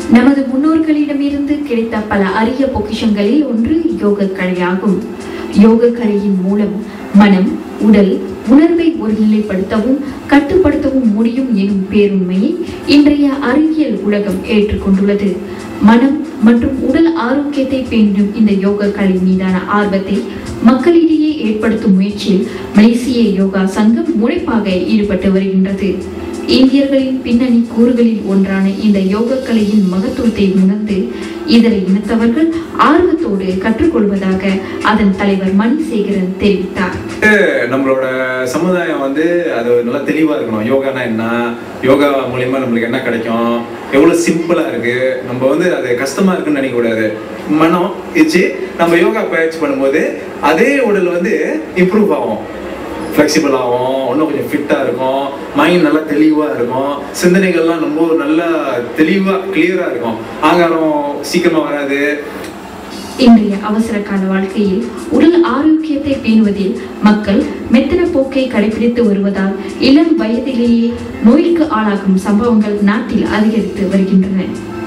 நமது முன்னோர்களிடமிருந்து கிடைத்த பல அரிய பொக்கிஷங்களில் ஒன்று யோக கலையாகும் யோக கலையின் மூலம் மனம் உடல் உணர்வை ஒருநிலைப்படுத்தவும் கட்டுப்படுத்தவும் முடியும் எனும் பேருண்மையை இன்றைய அறிவியல் உலகம் ஏற்றுக்கொண்டுள்ளது மனம் மற்றும் உடல் ஆரோக்கியத்தை பேணும் இந்த யோக கலை மீதான ஆர்வத்தை மக்களிடையே ஏற்படுத்தும் முயற்சியில் மலேசிய யோகா சங்கம் முனைப்பாக ஈடுபட்டு வருகின்றது இந்தியர்களின் பின்னணி கூறுகளில் ஒன்றான இந்த யோக கலையின் மகத்துவத்தை உணர்ந்து இதர இனத்தவர்கள் ஆர்வத்தோடு கற்றுக்கொள்வதாக அதன் தலைவர் மணிசேகரன் தெரிவித்தார் நம்மளோட சமுதாயம் வந்து அது நல்லா தெளிவா இருக்கணும் யோகானா என்ன யோகா மூலியமா நம்மளுக்கு என்ன கிடைக்கும் எவ்வளவு சிம்பிளா இருக்கு நம்ம வந்து அது கஷ்டமா இருக்குன்னு நினைக்க கூடாது மனம் வச்சு நம்ம யோகா பயிற்சி பண்ணும்போது அதே உடல் வந்து இம்ப்ரூவ் ஆகும் ஃப்ளெக்சிபிள் ஆகும் இன்னும் கொஞ்சம் ஃபிட்டாக இருக்கும் மைண்ட் நல்லா தெளிவாக இருக்கும் சிந்தனைகள்லாம் ரொம்ப நல்லா தெளிவாக கிளியராக இருக்கும் ஆகாரம் சீக்கிரமாக வராது இன்றைய அவசர கால வாழ்க்கையில் உடல் ஆரோக்கியத்தை பேணுவதில் மக்கள் மெத்தன போக்கை கடைபிடித்து வருவதால் இளம் வயதிலேயே நோய்க்கு ஆளாகும் சம்பவங்கள் நாட்டில் அதிகரித்து வருகின்றன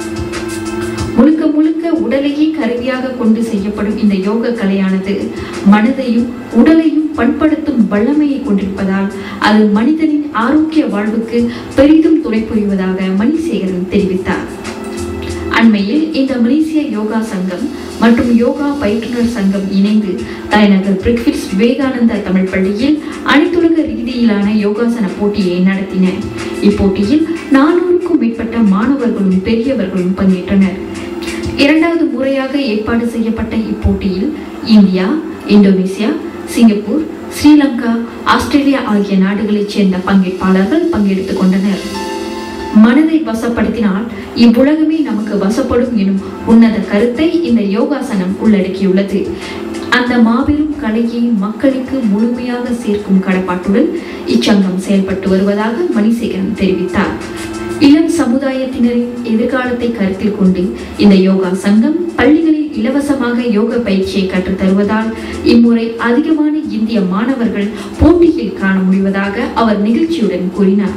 முழுக்க முழுக்க உடலையே கருவியாக கொண்டு செய்யப்படும் இந்த யோக கலையானது மனதையும் உடலையும் பண்படுத்தும் வல்லமையை கொண்டிருப்பதால் அது மனிதனின் ஆரோக்கிய வாழ்வுக்கு பெரிதும் துணை புரிவதாக மணிசேகரன் தெரிவித்தார் அண்மையில் இந்த மலேசிய யோகா சங்கம் மற்றும் யோகா பயிற்றுனர் சங்கம் இணைந்து தலைநகர் பிரிக்ஃபிட்ஸ் விவேகானந்தா தமிழ் பள்ளியில் அனைத்துலக ரீதியிலான யோகாசன போட்டியை நடத்தின இப்போட்டியில் நானூறுக்கும் மேற்பட்ட மாணவர்களும் பெரியவர்களும் பங்கேற்றனர் இரண்டாவது முறையாக ஏற்பாடு செய்யப்பட்ட இப்போட்டியில் India Indonesia Singapore Sri Lanka Australia ஆகிய நாடுகளைச் சேர்ந்த பங்கேற்பாளர்கள் பங்கெடுத்துக் கொண்டனர் மனதை வசப்படுத்தினால் இவ்வுலகமே நமக்கு வசப்படும் எனும் உன்னத கருத்தை இந்த யோகாசனம் உள்ளடக்கியுள்ளது அந்த மாபெரும் கலையை மக்களுக்கு முழுமையாக சேர்க்கும் கடப்பாட்டுடன் இச்சங்கம் செயல்பட்டு வருவதாக மணிசேகரன் தெரிவித்தார் இளம் சமுதாயத்தினரின் எதிர்காலத்தை கருத்தில் கொண்டு இந்த யோகா சங்கம் பள்ளிகளில் இலவசமாக யோக பயிற்சியை கற்றுத் தருவதால் இம்முறை அதிகமான இந்திய மாணவர்கள் போட்டியில் காண முடிவதாக அவர் நிகழ்ச்சியுடன் கூறினார்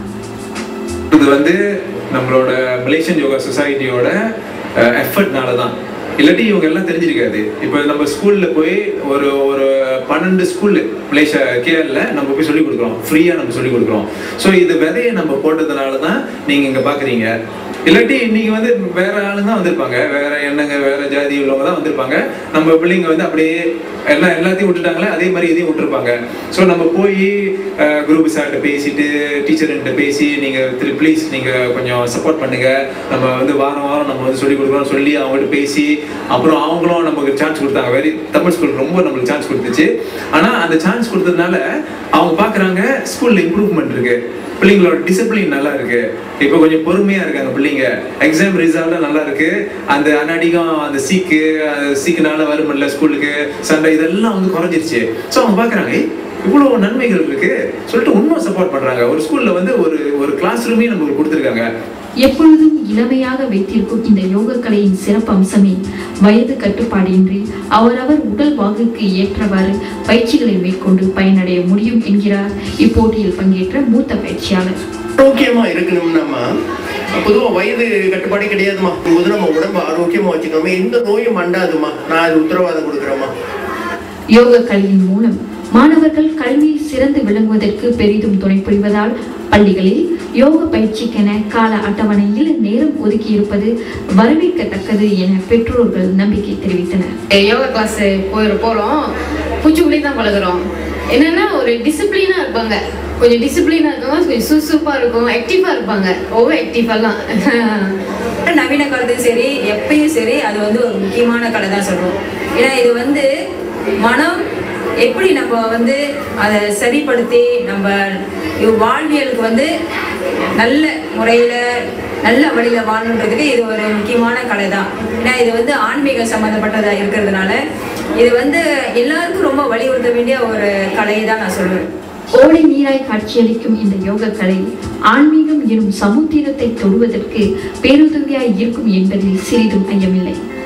இது வந்து நம்மளோட மலேசியன் யோகா சொசைட்டியோட எஃபர்ட்னால தான் இல்லாட்டி இவங்க எல்லாம் தெரிஞ்சிருக்காது இப்போ நம்ம ஸ்கூல்ல போய் ஒரு ஒரு பன்னெண்டு ஸ்கூல்ல மலேசியா கேரள நம்ம போய் சொல்லி கொடுக்குறோம் ஃப்ரீயா நம்ம சொல்லி கொடுக்குறோம் ஸோ இது விதையை நம்ம போட்டதுனால தான் நீங்க இங்க பாக்குறீங்க இல்லாட்டி இன்னைக்கு வந்து வேற ஆளுங்க தான் வந்திருப்பாங்க வேற எண்ணங்க வேற ஜாதி உள்ளவங்க தான் வந்திருப்பாங்க நம்ம பிள்ளைங்க வந்து அப்படியே எல்லாம் எல்லாத்தையும் விட்டுட்டாங்களே அதே மாதிரி இதையும் விட்டுருப்பாங்க ஸோ நம்ம போய் குரூப் சார்கிட்ட பேசிட்டு டீச்சர்கிட்ட பேசி நீங்க திரு ப்ளீஸ் நீங்க கொஞ்சம் சப்போர்ட் பண்ணுங்க நம்ம வந்து வாரம் வாரம் நம்ம வந்து சொல்லி கொடுக்குறோம் சொல்லி அவங்ககிட்ட பேசி அப்புறம் அவங்களும் நமக்கு சான்ஸ் கொடுத்தாங்க வெரி தமிழ் ஸ்கூல் ரொம்ப நம்மளுக்கு சான்ஸ் கொடுத்துச்சு ஆனா அந்த சான்ஸ் கொடுத்ததுனால அவங்க பாக்குறாங்க ஸ்கூல்ல இம்ப்ரூவ்மெண்ட் இருக்கு பிள்ளைங்களோட டிசிப்ளின் நல்லா இருக்கு இப்போ கொஞ்சம் பொறுமையா இருக்காங்க பிள்ளைங்க எக்ஸாம் ரிசல்ட்டும் நல்லா இருக்கு அந்த அன்னடிகம் அந்த சீக்கு அந்த சீக்குனால வருமில்ல ஸ்கூலுக்கு சண்டை இதெல்லாம் வந்து குறைஞ்சிருச்சு ஸோ அவங்க பாக்குறாங்க "ஏய், இவ்வளவு நன்மைகள் இருக்கு சொல்லிட்டு இன்னும் சப்போர்ட் பண்றாங்க ஒரு ஸ்கூல்ல வந்து ஒரு ஒரு கிளாஸ் ரூமே நமக்கு கொடுத்துருக்காங்க எப்பொழுதும் இளமையாக வைத்திருக்கும் இந்த யோக கலையின் சிறப்பு அம்சமே வயது கட்டுப்பாடின்றி அவரவர் உடல் வாகுக்கு ஏற்றவாறு பயிற்சிகளை மேற்கொண்டு பயனடைய முடியும் என்கிறார் இப்போட்டியில் பங்கேற்ற மூத்த பயிற்சியாளர் ஆரோக்கியமா இருக்கணும்னாமா பொதுவா வயது கட்டுப்பாடு கிடையாதுமா முதல்ல நம்ம உடம்பு ஆரோக்கியமா வச்சுக்கணுமா எந்த நோயும் அண்டாதுமா நான் அது உத்தரவாதம் கொடுக்குறேம்மா யோக கலையின் மூலம் மாணவர்கள் கல்வியில் சிறந்து விளங்குவதற்கு பெரிதும் துணை புரிவதால் பள்ளிகளில் யோக பயிற்சிக்கென கால அட்டவணையில் நேரம் ஒதுக்கி இருப்பது வரவேற்கத்தக்கது என பெற்றோர்கள் நம்பிக்கை தெரிவித்தனர் யோகா கிளாஸ் போயிரு போகிறோம் பூச்சிக்குள்ளே தான் பழகுறோம் என்னன்னா ஒரு டிசிப்ளினாக இருப்பாங்க கொஞ்சம் டிசிப்ளினாக இருக்காங்க கொஞ்சம் சுறுசுறுப்பாக இருக்கும் ஆக்டிவாக இருப்பாங்க ஓவர் ஆக்டிவெல்லாம் நவீன காலத்தையும் சரி எப்பயும் சரி அது வந்து ஒரு முக்கியமான கலை தான் சொல்றோம் ஏன்னா இது வந்து மனம் எப்படி நம்ம வந்து அதை சரிப்படுத்தி நம்ம இவ் வாழ்வியலுக்கு வந்து நல்ல முறையில் நல்ல வழியில் வாழணுன்றதுக்கு இது ஒரு முக்கியமான கலை தான் ஏன்னா இது வந்து ஆன்மீக சம்மந்தப்பட்டதாக இருக்கிறதுனால இது வந்து எல்லாருக்கும் ரொம்ப வலியுறுத்த வேண்டிய ஒரு கலை தான் நான் சொல்லுவேன் ஓடை நீராய் காட்சியளிக்கும் இந்த யோக கலை ஆன்மீகம் எனும் சமுத்திரத்தை தொடுவதற்கு பேருதவியாய் இருக்கும் என்பதில் சிறிதும் ஐயமில்லை